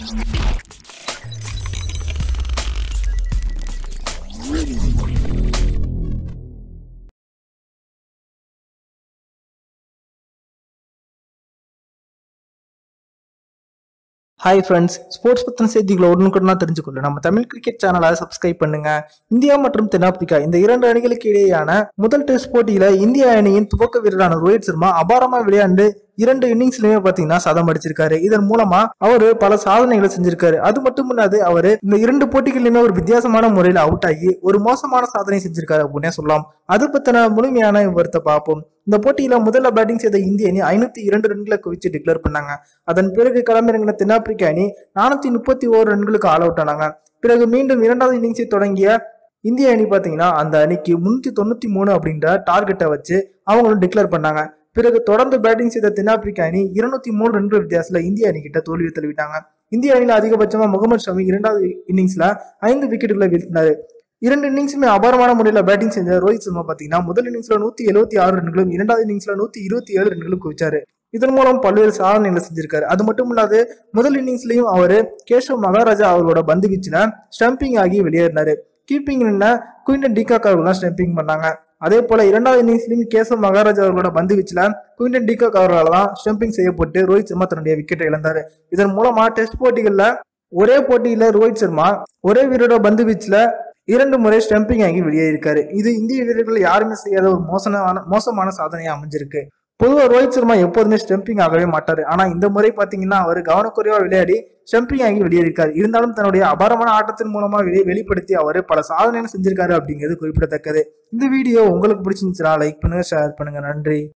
hi friends sports பத்தின செய்திகளை உடனுக்குடனா தெரிஞ்சுக்கொள்ள நம்ம தமிழ் கிரிக்கெட் சேனலை சப்ஸ்கிரைப் பண்ணுங்க இந்தியா மற்றும் தென்னாப்பிரிக்கா இந்த இரண்டு அணிகளுக்கு இடையேயான முதல் டெஸ்ட் போட்டியில இந்திய அணியின் துவக்க வீரரான ரோஹித் சர்மா அபாரமா விளையாண்டு இரண்டு இன்னிங்ஸ்லயுமே பாத்தீங்கன்னா சதம் அடிச்சிருக்காரு இதன் மூலமா அவரு பல சாதனைகளை செஞ்சிருக்காரு அது மட்டும் இல்லாது அவரு இந்த இரண்டு போட்டிகளிலுமே ஒரு வித்தியாசமான முறையில அவுட் ஆகி ஒரு மோசமான சாதனை செஞ்சிருக்காரு அப்படின்னே சொல்லலாம் அது பத்தின முழுமையான விவரத்தை பார்ப்போம் இந்த போட்டியில முதல்ல பேட்டிங் செய்த இந்திய அணி ஐநூத்தி இரண்டு ரன்களை குவிச்சு டிக்ளேர் பண்ணாங்க அதன் பிறகு களமிறங்கின தென்னாப்பிரிக்க அணி நானூத்தி முப்பத்தி ஓரு ரன்களுக்கு ஆல் அவுட் ஆனாங்க பிறகு மீண்டும் இரண்டாவது இன்னிங்ஸை தொடங்கிய இந்திய அணி பாத்தீங்கன்னா அந்த அணிக்கு முன்னூத்தி தொண்ணூத்தி மூணு அப்படின்ற டார்கெட்டை வச்சு அவங்களும் டிக்ளேர் பண்ணாங்க பிறகு தொடர்ந்து பேட்டிங் செய்த தென்னாப்பிரிக்க அணி இருநூத்தி மூணு ரன்கள் வித்தியாசத்துல இந்திய அணி கிட்ட தோல்வியை தழுவிட்டாங்க இந்திய அணியில அதிகபட்சமா முகமது ஷமி இரண்டாவது இன்னிங்ஸ்ல ஐந்து விக்கெட்டுகளை வீழ்த்தினாரு இரண்டு இன்னிங்ஸுமே அபாரமான முறையில் பேட்டிங் செஞ்ச ரோஹித் சர்மா பாத்தீங்கன்னா முதல் இன்னிங்ஸ்ல நூத்தி எழுபத்தி ஆறு ரன்களும் இரண்டாவது இன்னிங்ஸ்ல நூத்தி இருபத்தி ஏழு ரன்களும் குவிச்சாரு இதன் மூலம் பல்வேறு சாதனைகளை செஞ்சிருக்காரு அது மட்டும் இல்லாது முதல் இன்னிங்ஸ்லயும் அவரு கேஷவ் மகாராஜா அவரோட பந்து வீச்சுல ஸ்டம்பிங் ஆகி வெளியேறினாரு கீப்பிங் நின்ன குயின்டன் டிகாக் அவர்கள் ஸ்டம்பிங் பண்ணாங்க அதே போல இரண்டாவது இன்னிங்ஸ்லயும் கேசவ் மகாராஜ் அவர்களோட பந்து வீச்சுல குயின்டன் டிகாக் அவர்களால் தான் ஸ்டம்பிங் செய்யப்பட்டு ரோஹித் சர்மா தன்னுடைய விக்கெட்டை இழந்தாரு இதன் மூலமா டெஸ்ட் போட்டிகள்ல ஒரே போட்டியில ரோஹித் சர்மா ஒரே வீரரோட பந்து வீச்சுல இரண்டு முறை ஸ்டம்பிங் ஆகி வெளியேறியிருக்காரு இது இந்திய வீரர்கள் யாருமே செய்யாத ஒரு மோசமான மோசமான சாதனையா அமைஞ்சிருக்கு பொதுவாக ரோஹித் சர்மா எப்போதுமே ஸ்டம்பிங் ஆகவே மாட்டாரு ஆனா இந்த முறை பாத்தீங்கன்னா அவர் கவனக்குறைவா விளையாடி ஸ்டம்பிங் ஆகி வெளியேறியிருக்காரு இருந்தாலும் தன்னுடைய அபாரமான ஆட்டத்தின் மூலமா வெளியே வெளிப்படுத்தி அவர் பல சாதனைகள் செஞ்சிருக்காரு அப்படிங்கிறது குறிப்பிடத்தக்கது இந்த வீடியோ உங்களுக்கு பிடிச்சிருந்துச்சுன்னா லைக் பண்ணுங்க ஷேர் பண்ணுங்க நன்றி